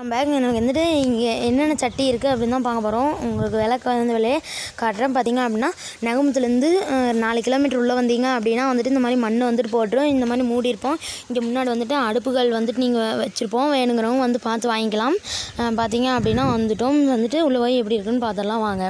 Back எனக்கு வந்துட்டு இங்கே என்னென்ன சட்டி இருக்குது அப்படின்னு தான் பார்க்க போகிறோம் உங்களுக்கு விளக்கு வந்து விலையே காட்டுறேன் பார்த்தீங்க அப்படின்னா நகமத்துலேருந்து நாலு கிலோமீட்டர் உள்ளே வந்தீங்க அப்படின்னா வந்துட்டு இந்த மாதிரி மண் வந்துட்டு போட்டுரும் இந்த மாதிரி மூடி இருப்போம் இங்கே முன்னாடி வந்துட்டு அடுப்புகள் வந்துட்டு நீங்கள் வச்சுருப்போம் வேணுங்கிறவங்க வந்து பார்த்து வாங்கிக்கலாம் அஹ் பார்த்தீங்க அப்படின்னா வந்துட்டோம் வந்துட்டு உள்ளே போய் எப்படி இருக்குன்னு பார்த்துடலாம் வாங்க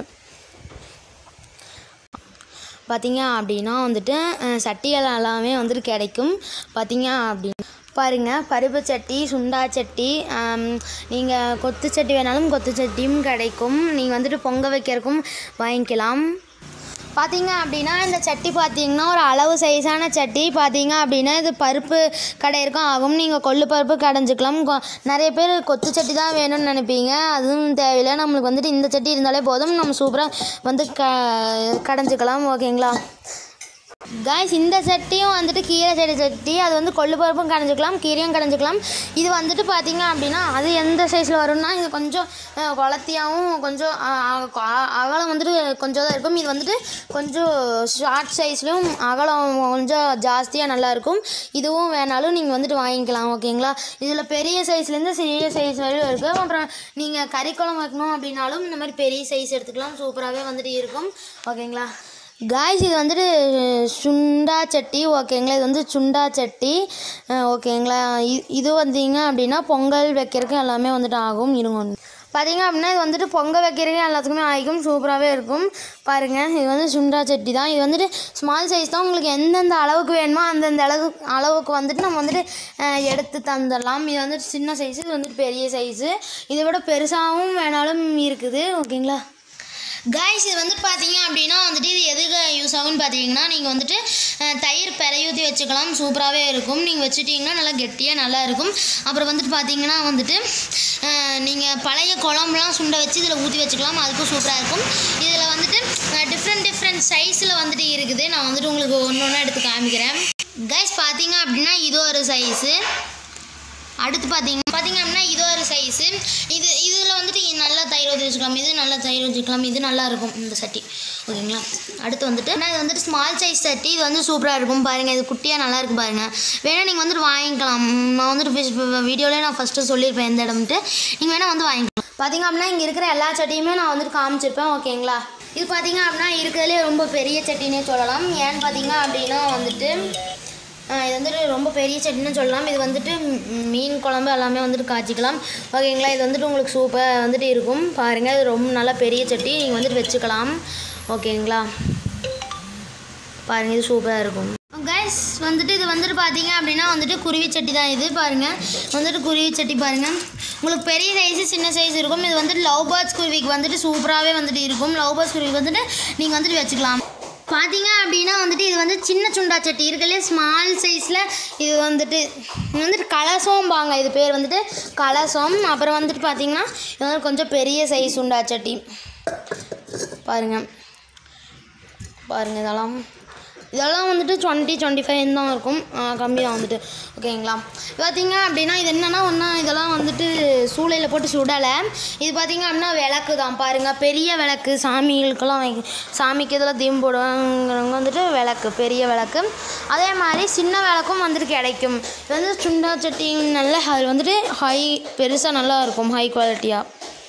பார்த்தீங்க அப்படின்னா வந்துட்டு அஹ், சட்டிகள் எல்லாமே வந்துட்டு கிடைக்கும் பார்த்தீங்க அப்படின்னா பாருங்கள் பருப்பு சட்டி சுண்டா சட்டி நீங்கள் கொத்து சட்டி வேணாலும் கொத்து சட்டியும் கிடைக்கும் நீங்கள் வந்துட்டு பொங்க வைக்கிறதுக்கும் வாங்கிக்கலாம் பார்த்தீங்க அப்படின்னா இந்த சட்டி பார்த்தீங்கன்னா ஒரு அளவு சைஸான சட்டி பார்த்தீங்க அப்படின்னா இது பருப்பு கடையிருக்கும் ஆகும் நீங்கள் கொள்ளு பருப்பு கடைஞ்சிக்கலாம் கொ- நிறைய பேர் கொத்து சட்டி தான் வேணும்னு நினைப்பீங்க அதுவும் தேவையில்லை நம்மளுக்கு வந்துட்டு இந்த சட்டி இருந்தாலே போதும் நம்ம சூப்பராக வந்து க கடைஞ்சிக்கலாம் ஓகேங்களா காய்ஸ் இந்த சட்டியும் வந்துட்டு கீரை செடி சட்டி அது வந்து கொள்ளு பருப்பும் கடைஞ்சிக்கலாம் கீரையும் கடைஞ்சிக்கலாம் இது வந்துட்டு பார்த்தீங்க அப்படின்னா அது எந்த சைஸில் வரும்னா இது கொஞ்சம் அஹ், குளத்தியாவும் கொஞ்சம் அஹ், அ- அ- அகலம் வந்துட்டு கொஞ்சம் தான் இருக்கும் இது வந்துட்டு கொஞ்சம் ஷார்ட் சைஸ்லையும் அகலம் கொஞ்சம் ஜாஸ்தியாக நல்லா இருக்கும் இதுவும் வேணாலும் நீங்கள் வந்துட்டு வாங்கிக்கலாம் ஓகேங்களா இதில் பெரிய சைஸ்லேருந்து சிறிய சைஸ் வரையும் இருக்குது அப்புறம் நீங்கள் கறி குழம்பு வைக்கணும் அப்படின்னாலும் இந்த மாதிரி பெரிய சைஸ் எடுத்துக்கலாம் சூப்பராகவே வந்துட்டு இருக்கும் ஓகேங்களா காய்ஸ் இது வந்துட்டு சுண்டா சட்டி ஓகேங்களா இது வந்து சுண்டா சட்டி அஹ் ஓகேங்களா இ- இது வந்தீங்க அப்படின்னா பொங்கல் வைக்கிறதுக்கு எல்லாமே வந்துட்டு ஆகும் இருங்க ஒன்று. பார்த்தீங்க அப்படின்னா இது வந்துட்டு பொங்கல் வைக்கிறதுக்கு எல்லாத்துக்குமே ஆகிக்கும் சூப்பராகவே இருக்கும் பாருங்கள் இது வந்து சுண்டா சட்டி தான் இது வந்துட்டு ஸ்மால் சைஸ் தான் உங்களுக்கு எந்தெந்த அளவுக்கு வேணுமோ அந்தந்த அளவு அளவுக்கு வந்துட்டு நம்ம வந்துட்டு அஹ், எடுத்து தந்துடலாம் இது வந்துட்டு சின்ன சைஸு இது வந்துட்டு பெரிய சைஸு இதை விட பெருசாகவும் வேணாலும் இருக்குது ஓகேங்களா காய்ஸ் இது வந்து பார்த்தீங்க அப்படின்னா வந்துட்டு இது எதுக்கு யூஸ் ஆகும்னு பார்த்தீங்கன்னா நீங்கள் வந்துட்டு அஹ், தயிர் பெறையூற்றி வச்சுக்கலாம் சூப்பராகவே இருக்கும் நீங்கள் வச்சுட்டிங்கன்னா நல்லா கெட்டியாக நல்லா இருக்கும் அப்புறம் வந்துட்டு பார்த்தீங்கன்னா வந்துட்டு நீங்கள் பழைய குழம்புலாம் சுண்டை வச்சு இதில் ஊற்றி வச்சுக்கலாம் அதுக்கும் சூப்பராக இருக்கும் இதில் வந்துட்டு டிஃப்ரெண்ட் டிஃப்ரெண்ட் சைஸில் வந்துட்டு இருக்குது நான் வந்துட்டு உங்களுக்கு ஒன்று ஒன்றா எடுத்து காமிக்கிறேன் கைஸ் பார்த்தீங்க அப்படின்னா இது ஒரு சைஸு அடுத்து பார்த்தீங்க பார்த்தீங்க அப்படின்னா இது ஒரு சைஸு இது இதில் வந்துட்டு இ- நல்லா தயிர் ஊற்றி வச்சுக்கலாம் இது நல்லா தயிர் வச்சுக்கலாம் இது நல்லா இருக்கும் இந்த சட்டி ஓகேங்களா அடுத்து வந்துட்டு ஆனால் இது வந்துட்டு ஸ்மால் சைஸ் சட்டி இது வந்து சூப்பராக இருக்கும் பாருங்கள் இது குட்டியாக நல்லா இருக்கும் பாருங்கள் வேணால் நீங்கள் வந்துட்டு வாங்கிக்கலாம் நான் வந்துட்டு வீடியோலேயே நான் ஃபஸ்ட்டு சொல்லியிருப்பேன் எந்த இடம்ட்டு நீங்கள் வேணால் வந்து வாங்கிக்கலாம் பார்த்தீங்க அப்படின்னா இங்கே இருக்கிற எல்லா சட்டியுமே நான் வந்துட்டு காமிச்சிருப்பேன் ஓகேங்களா இது பார்த்தீங்க அப்படின்னா இருக்கிறதுலே ரொம்ப பெரிய சட்டினே சொல்லலாம் ஏன்னு பார்த்தீங்க அப்படின்னா வந்துட்டு ஆ, இது வந்துட்டு ரொம்ப பெரிய சட்னின்னு சொல்லலாம் இது வந்துட்டு ம், மீன் குழம்பு எல்லாமே வந்துட்டு காய்ச்சிக்கலாம் ஓகேங்களா இது வந்துட்டு உங்களுக்கு சூப்பர் வந்துட்டு இருக்கும் பாருங்கள் இது ரொம்ப நல்லா பெரிய சட்டி நீங்கள் வந்துட்டு வச்சுக்கலாம் ஓகேங்களா பாருங்கள் இது சூப்பராக இருக்கும் கைஸ் வந்துட்டு இது வந்துட்டு பார்த்தீங்க அப்படின்னா வந்துட்டு குருவி சட்டி தான் இது பாருங்கள் வந்துட்டு குருவி சட்டி பாருங்கள் உங்களுக்கு பெரிய சைஸு சின்ன சைஸ் இருக்கும் இது வந்துட்டு லவ் பேர்ட்ஸ் குருவிக்கு வந்துட்டு சூப்பராகவே வந்துட்டு இருக்கும் லவ் பேர்ட்ஸ் குருவிக்கு வந்துட்டு நீங்கள் வந்துட்டு வச்சுக்கலாம் பார்த்தீங்க அப்படின்னா வந்துட்டு இது வந்து சின்ன சுண்டா சட்டி இருக்குல்ல ஸ்மால் சைஸில் இது வந்துட்டு இது வந்துட்டு கலசம்பாங்க இது பேர் வந்துட்டு கலசம் அப்புறம் வந்துட்டு பார்த்தீங்கன்னா இது வந்து கொஞ்சம் பெரிய சைஸ் சுண்டா சட்டி பாருங்கள் பாருங்கள் இதெல்லாம் இதெல்லாம் வந்துட்டு டுவெண்ட்டி டுவெண்ட்டி ஃபைவ் தான் இருக்கும் கம்மி தான் வந்துட்டு ஓகேங்களா பார்த்தீங்க அப்படின்னா இது என்னென்னா ஒன்றா இதெல்லாம் வந்துட்டு சூளையில் போட்டு சுடலை இது பார்த்தீங்க அப்படின்னா விளக்கு தான் பாருங்கள் பெரிய விளக்கு சாமிகளுக்கெல்லாம் வைக்க சாமிக்கு இதெல்லாம் தீம் போடுவாங்கிறவங்க வந்துட்டு விளக்கு பெரிய விளக்கு அதே மாதிரி சின்ன விளக்கும் வந்துட்டு கிடைக்கும் இது வந்து சுண்டா சட்டி நல்ல அது வந்துட்டு ஹை பெருசாக நல்லா இருக்கும் ஹை குவாலிட்டியாக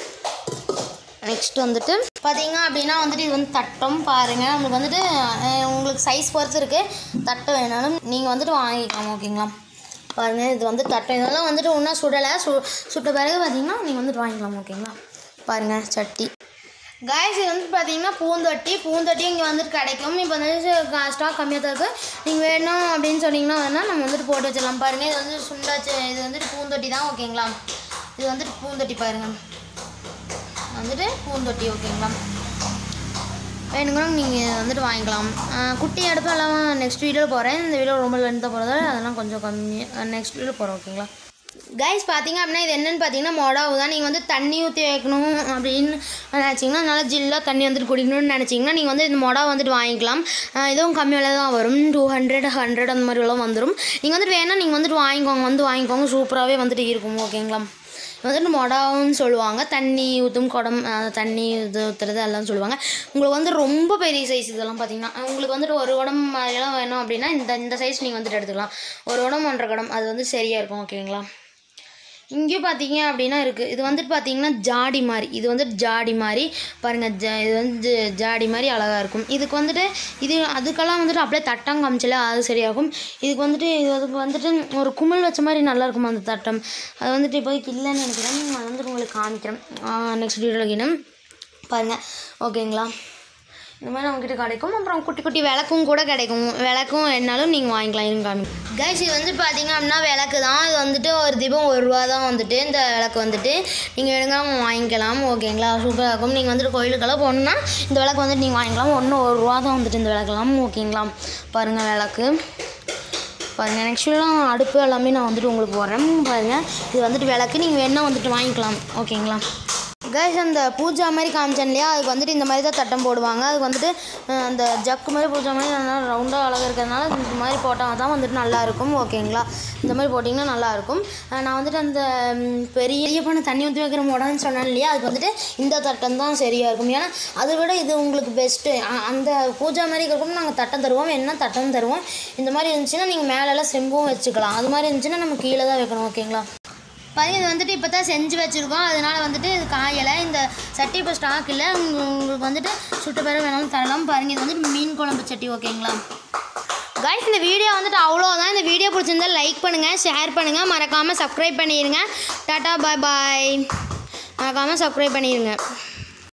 நெக்ஸ்ட் வந்துட்டு பார்த்தீங்க அப்படின்னா வந்துட்டு இது வந்து தட்டம் பாருங்கள் உங்களுக்கு வந்துட்டு அஹ், உங்களுக்கு சைஸ் பொறுத்து இருக்குது தட்டம் வேணாலும் நீங்கள் வந்துட்டு வாங்கிக்கலாம் ஓகேங்களா பாருங்கள் இது வந்து தட்டம் இதெல்லாம் வந்துட்டு ஒன்றா சுடலை சு சுட்ட பிறகு பார்த்தீங்கன்னா நீங்கள் வந்துட்டு வாங்கிக்கலாம் ஓகேங்களா பாருங்கள் சட்டி காய்ஸ் இது வந்து பார்த்தீங்கன்னா பூந்தொட்டி பூந்தொட்டி இங்கே வந்துட்டு கிடைக்கும் இப்போ வந்து ஸ்டாக் கம்மியாக தான் இருக்குது நீங்கள் வேணும் அப்படின்னு சொன்னீங்கன்னா வேணால் நம்ம வந்துட்டு போட்டு வச்சிடலாம் பாருங்கள் இது வந்து சுண்டாச்சு இது வந்துட்டு பூந்தொட்டி தான் ஓகேங்களா இது வந்துட்டு பூந்தொட்டி பாருங்கள் வந்துட்டு பூந்தொட்டி ஓகேங்களா வேணுங்கிறவங்க நீங்கள் வந்துட்டு வாங்கிக்கலாம் ஆஹ் குட்டி அடுப்பு எல்லாம் நெக்ஸ்ட் வீடியோவில் போகிறேன் இந்த வீடியோ ரொம்ப லென்த்தாக போகிறதால அதெல்லாம் கொஞ்சம் கம்மி நெக்ஸ்ட் வீடியோ போகிறோம் ஓகேங்களா கைஸ் பார்த்தீங்க அப்படின்னா இது என்னென்னு பார்த்தீங்கன்னா மொடாவு தான் நீங்கள் வந்து தண்ணி ஊற்றி வைக்கணும் அப்படின்னு நினச்சிங்கன்னா நல்லா ஜில்லாக தண்ணி வந்துட்டு குடிக்கணும்னு நினச்சிங்கன்னா நீங்கள் வந்து இந்த மொடா வந்துட்டு வாங்கிக்கலாம் ஆஹ் இதுவும் கம்மி விலை தான் வரும் டூ ஹண்ட்ரட் ஹண்ட்ரட் அந்த மாதிரி எல்லாம் வந்துடும் நீங்கள் வந்துட்டு வேணால் நீங்கள் வந்துட்டு வாங்கிக்கோங்க வந்து வாங்கிக்கோங்க சூப்பராகவே வந்துட்டு இருக்கும் ஓகேங்களா இது வந்துட்டு மொடாவும் சொல்லுவாங்க தண்ணி ஊற்றும் குடம் அஹ், தண்ணி இது ஊற்றுறது எல்லாம் சொல்லுவாங்க உங்களுக்கு வந்து ரொம்ப பெரிய சைஸ் இதெல்லாம் பார்த்தீங்கன்னா உங்களுக்கு வந்துட்டு ஒரு குடம் மாதிரியெல்லாம் வேணும் அப்படின்னா இந்த இந்த சைஸ் நீங்கள் வந்துட்டு எடுத்துக்கலாம் ஒரு குடம் ஒன்றரை குடம் அது வந்து சரியாக இருக்கும் ஓகேங்களா இங்கே பார்த்தீங்க அப்படின்னா இருக்குது இது வந்துட்டு பார்த்தீங்கன்னா ஜாடி மாதிரி இது வந்துட்டு ஜாடி மாதிரி பாருங்கள் ஜ இது வந்து ஜாடி மாதிரி அழகாக இருக்கும் இதுக்கு வந்துட்டு இது அதுக்கெல்லாம் வந்துட்டு அப்படியே தட்டம் காமிச்சல அது சரியாகும் இதுக்கு வந்துட்டு இது அதுக்கு வந்துட்டு ஒரு குமிழ் வச்ச மாதிரி நல்லா இருக்கும் அந்த தட்டம் அது வந்துட்டு இப்போதைக்கு இல்லைன்னு நினைக்கிறேன் நான் வந்துட்டு உங்களுக்கு காமிக்கிறேன் நெக்ஸ்ட் வீடியோவில் கிணும் பாருங்கள் ஓகேங்களா இந்த மாதிரி நம்மக்கிட்ட கிடைக்கும் அப்புறம் குட்டி குட்டி விளக்கும் கூட கிடைக்கும் விளக்கும் என்னாலும் நீங்கள் வாங்கிக்கலாம் இருங்க காமி கைஸ் இது வந்து பார்த்தீங்க அப்படின்னா விளக்கு தான் இது வந்துட்டு ஒரு தீபம் ஒரு ரூபா தான் வந்துட்டு இந்த விளக்கு வந்துட்டு நீங்கள் வேணுங்க வாங்கிக்கலாம் ஓகேங்களா சூப்பராக இருக்கும் நீங்கள் வந்துட்டு கோயிலுக்கெல்லாம் போகணுன்னா இந்த விளக்கு வந்துட்டு நீங்கள் வாங்கிக்கலாம் ஒன்று ஒரு ரூபா தான் வந்துட்டு இந்த விளக்கெல்லாம் ஓகேங்களா பாருங்கள் விளக்கு பாருங்கள் நெக்ஸ்ட்லாம் அடுப்பு எல்லாமே நான் வந்துட்டு உங்களுக்கு போடுறேன் பாருங்கள் இது வந்துட்டு விளக்கு நீங்கள் வேணால் வந்துட்டு வாங்கிக்கலாம் ஓகேங்களா கைஸ் அந்த பூஜா மாதிரி காமிச்சேன் இல்லையா அதுக்கு வந்துட்டு இந்த மாதிரி தான் தட்டம் போடுவாங்க அதுக்கு வந்துட்டு அஹ், அந்த ஜக்கு மாதிரி பூஜா மாதிரி நல்லா ரவுண்டாக அழகாக இருக்கிறதுனால இந்த மாதிரி போட்டால் தான் வந்துட்டு நல்லா இருக்கும் ஓகேங்களா இந்த மாதிரி போட்டிங்கன்னா நல்லாயிருக்கும் நான் வந்துட்டு அந்த ம், பெரிய பண்ண தண்ணி ஊற்றி வைக்கிற முடன்னு சொன்னேன் இல்லையா அதுக்கு வந்துட்டு இந்த தட்டம் தான் சரியாக இருக்கும் ஏன்னா அதை விட இது உங்களுக்கு பெஸ்ட்டு அந்த பூஜா மாதிரி இருக்கும் நாங்கள் தட்டம் தருவோம் என்ன தட்டம் தருவோம் இந்த மாதிரி இருந்துச்சுன்னா நீங்கள் மேலெல்லாம் செம்பும் வச்சுக்கலாம் அது மாதிரி இருந்துச்சுன்னா நம்ம கீழே தான் வைக்கணும் ஓகேங்களா பாருங்க இது வந்துட்டு இப்போ தான் செஞ்சு வச்சுருக்கோம் அதனால வந்துட்டு இது காயலை இந்த சட்டி இப்போ ஸ்டாக் இல்லை உங்க- உங்களுக்கு வந்துட்டு சுட்டு பேர வேணாலும் தரலாம் பாருங்கள் இது வந்துட்டு மீன் குழம்பு சட்டி ஓகேங்களா கைஸ் இந்த வீடியோ வந்துட்டு அவ்வளோதான் இந்த வீடியோ பிடிச்சிருந்தா லைக் பண்ணுங்கள் ஷேர் பண்ணுங்கள் மறக்காமல் சப்ஸ்கிரைப் பண்ணிடுங்க டாட்டா பாய் பாய் மறக்காமல் சப்ஸ்கிரைப் பண்ணிடுங்க